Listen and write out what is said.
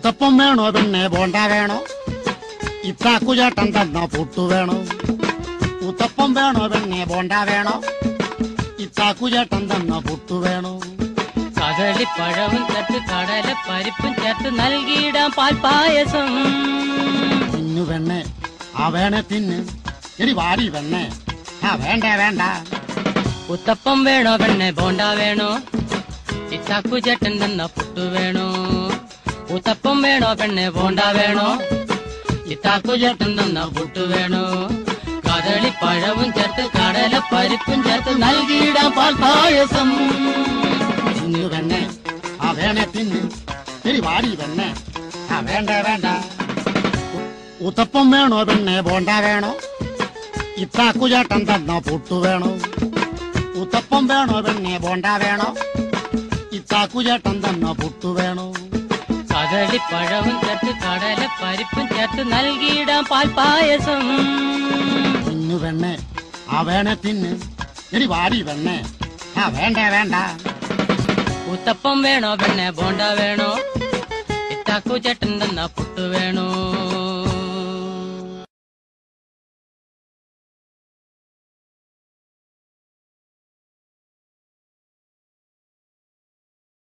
ഉത്തപ്പം വേണോ പിന്നെ ബോണ്ട വേണോ ഇത്താക്കു ചേട്ടൻ തന്ന പുട്ടു വേണോ ഉത്തപ്പം വേണോ പിന്നെ ബോണ്ട വേണോ ഇത്താക്കു ചേട്ടൻ തന്ന പുട്ടു വേണോ കദളിപ്പഴവും ചേർത്ത് കടല പരിപ്പും ചേർത്ത് നൽകിയിടാം പാൽപ്പായസം തിന്നു പെണ്ണെ ആ വേണേ തിന്ന് എടി വാരി പെണ്ണെ ആ വേണ്ട വേണ്ട ഉത്തപ്പം വേണോ പെണ്ണെ ബോണ്ട വേണോ ഇത്താക്കു ചേട്ടൻ തന്ന പുട്ടു വേണോ ഉത്തപ്പം വേണോ പെണ്ണെ ബോണ്ട വേണോ ഇത്താക്കു ചേട്ടൻ തന്ന പുട്ടു വേണോ കദളിപ്പഴവും ചേർത്ത് കടല പരിപ്പും ചേർത്ത് നൽകിയിടാം പാൽപ്പായസം തിന്നു പെണ്ണെ ആ വേണേ തിന്ന് എടി വാരി പെണ്ണെ ആ വേണ്ട വേണ്ട ഉത്തപ്പം വേണോ പെണ്ണെ ബോണ്ട വേണോ ഇത്താക്കു ചേട്ടൻ തന്ന പുട്ടു വേണോ ഉത്തപ്പം വേണോ പെണ്ണെ ബോണ്ട വേണോ ഇത്താക്കു ചേട്ടൻ തന്ന പുട്ടു വേണോ കദളിപ്പഴവും ചേർത്ത് കടല പരിപ്പും ചേർത്ത് നൽകിയിടാം പാൽപ്പായസം തിന്നു പെണ്ണെ ആ വേണേ തിന്ന് എടി വാരി പെണ്ണെ ആ വേണ്ട വേണ്ട ഉത്തപ്പം വേണോ പെണ്ണെ ബോണ്ട വേണോ ഇത്താക്കു ചേട്ടൻ തന്ന പുട്ടു വേണോ